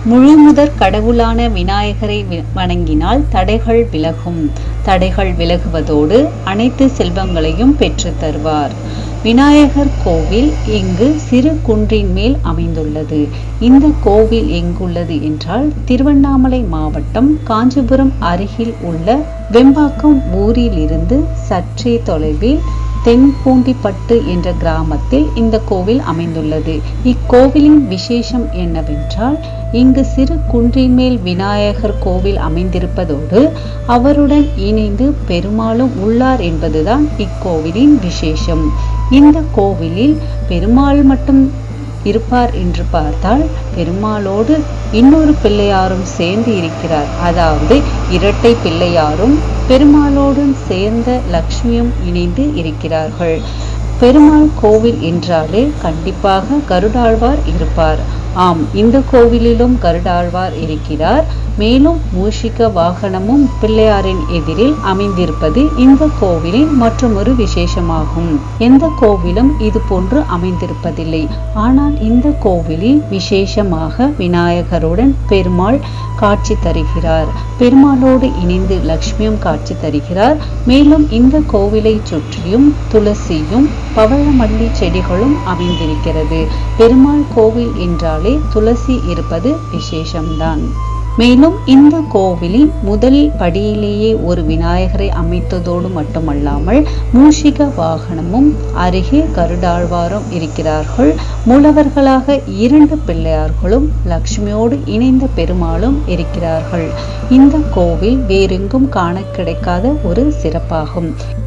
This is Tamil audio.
முழுமுதற் கடவுளான விநாயகரை வி- வணங்கினால் தடைகள் விலகும் தடைகள் விலகுவதோடு அனைத்து செல்வங்களையும் பெற்றுத் தருவார் விநாயகர் கோவில் இங்கு சிறு குன்றின் மேல் அமைந்துள்ளது இந்த கோவில் எங்குள்ளது என்றால் திருவண்ணாமலை மாவட்டம் காஞ்சிபுரம் அருகில் உள்ள வெம்பாக்கம் ஊரிலிருந்து சற்றே தொலைவில் தென்பூண்டிப்பட்டு என்ற கிராமத்தில் இந்த கோவில் அமைந்துள்ளது இக்கோவிலின் விசேஷம் என்னவென்றால் இங்கு சிறு குன்றின் மேல் விநாயகர் கோவில் அமைந்திருப்பதோடு அவருடன் இணைந்து பெருமாளும் உள்ளார் என்பதுதான் இக்கோவிலின் விசேஷம் இந்த கோவிலில் பெருமாள் மட்டும் இருப்பார் என்று பார்த்தால் பெருமாளோடு இன்னொரு பிள்ளையாரும் சேர்ந்து இருக்கிறார் அதாவது இரட்டை பிள்ளையாரும் பெருமாளோடும் சேர்ந்த லக்ஷ்மியும் இணைந்து இருக்கிறார்கள் பெருமாள் கோவில் என்றாலே கண்டிப்பாக கருடாழ்வார் இருப்பார் ஆம் இந்த கோவிலிலும் கருடாழ்வார் இருக்கிறார் மேலும் மூஷிக வாகனமும் பிள்ளையாரின் எதிரில் அமைந்திருப்பது இந்த கோவிலின் மற்றொரு விசேஷமாகும் எந்த கோவிலும் இது போன்று அமைந்திருப்பதில்லை ஆனால் இந்த கோவிலில் விசேஷமாக விநாயகருடன் பெருமாள் காட்சி தருகிறார் பெருமாளோடு இணைந்து லக்ஷ்மியும் காட்சி தருகிறார் மேலும் இந்த கோவிலை சுற்றியும் துளசியும் பவழமல்லி செடிகளும் அமைந்திருக்கிறது பெருமாள் கோவில் என்றாலே துளசி இருப்பது விசேஷம்தான் மேலும் இந்த கோவிலில் முதல் படியிலேயே ஒரு விநாயகரை அமைத்ததோடு மட்டுமல்லாமல் மூஷிக வாகனமும் அருகே கருடாழ்வாரும் இருக்கிறார்கள் மூலவர்களாக இரண்டு பிள்ளையார்களும் லக்ஷ்மியோடு இணைந்த பெருமாளும் இருக்கிறார்கள் இந்த கோவில் வேறெங்கும் காண கிடைக்காத ஒரு சிறப்பாகும்